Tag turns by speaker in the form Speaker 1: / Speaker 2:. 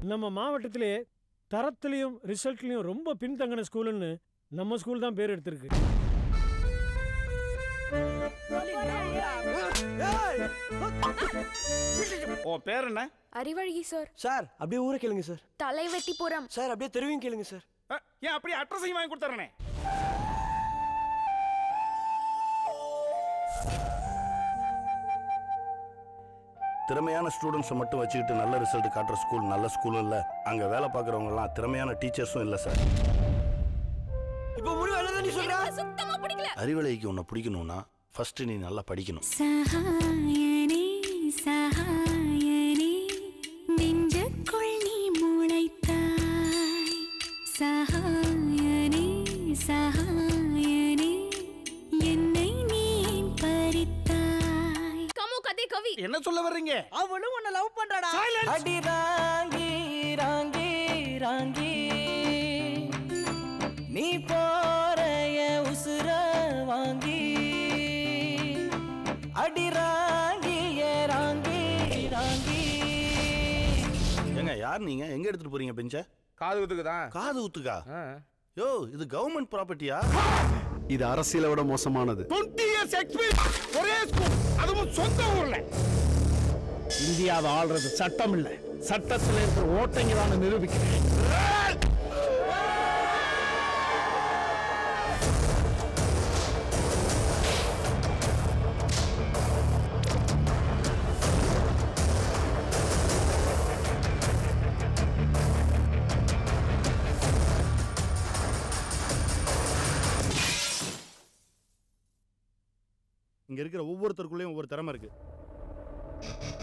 Speaker 1: நம்ம மாவட்டத்திலே தரத்துலையும் ரிசல்ட்லையும் ரொம்ப பின்தங்கின ஸ்கூலுன்னு நம்ம ஸ்கூல் தான் பேர் எடுத்திருக்கு
Speaker 2: உன் பேர் என்ன
Speaker 3: அறிவழகி சார்
Speaker 4: சார் அப்படியே ஊரை கேளுங்க சார்
Speaker 3: தலைவெட்டிபுரம்
Speaker 4: சார் அப்படியே தெருவையும் கேளுங்க சார்
Speaker 2: அஹ், ஏன் அப்படியே அட்ரஸையும் வாங்கி கொடுத்துறனே
Speaker 5: திறமையான ஸ்டூடெண்ட்ஸை மட்டும் வச்சுக்கிட்டு நல்ல ரிசல்ட் காட்டுற ஸ்கூல் நல்ல ஸ்கூலும் இல்லை அங்கே வேலை பார்க்குறவங்கலாம் திறமையான டீச்சர்ஸும் இல்லை சார்
Speaker 4: இப்போ முடிவு என்ன நீ சொல்ற
Speaker 3: சுத்தமா பிடிக்கல
Speaker 5: அறிவலைக்கு உன்னை பிடிக்கணும்னா ஃபர்ஸ்ட் நீ நல்லா படிக்கணும்
Speaker 6: சகாயனே சகாயனே நெஞ்சுக்குள் நீ முளைத்தாய் சகாயனே சகாயனே என்னை நீ பறித்தாய்
Speaker 3: கமு கதை கவி
Speaker 2: என்ன சொல்ல வர்றீங்க
Speaker 7: அவளும் உன்னை லவ் பண்றாடா
Speaker 4: அடி ராங்கி ராங்கி ராங்கி நீ போறைய உசுர வாங்கி அடி ராங்கி ஏ ராங்கி ராங்கி
Speaker 5: ஏங்க யார் நீங்க எங்க எடுத்துட்டு போறீங்க பெஞ்ச
Speaker 2: காது குத்துக்கு தான்
Speaker 5: காது ஊத்துக்கா யோ இது கவர்மெண்ட் ப்ராப்பர்ட்டியா
Speaker 8: இது அரசியலை விட மோசமானது
Speaker 2: டுவெண்ட்டி இயர்ஸ் எக்ஸ்பீரியன்ஸ் ஒரே ஸ்கூல் அதுவும் சொந்த ஊர்ல
Speaker 1: இந்தியாவை ஆள்றது சட்டம் இல்லை சட்டத்தில் இருக்கிற ஓட்டைங்க தான் நிரூபிக்கிறேன்
Speaker 5: இங்க இருக்கிற ஒவ்வொருத்தருக்குள்ளேயும் ஒவ்வொரு திறமை இருக்கு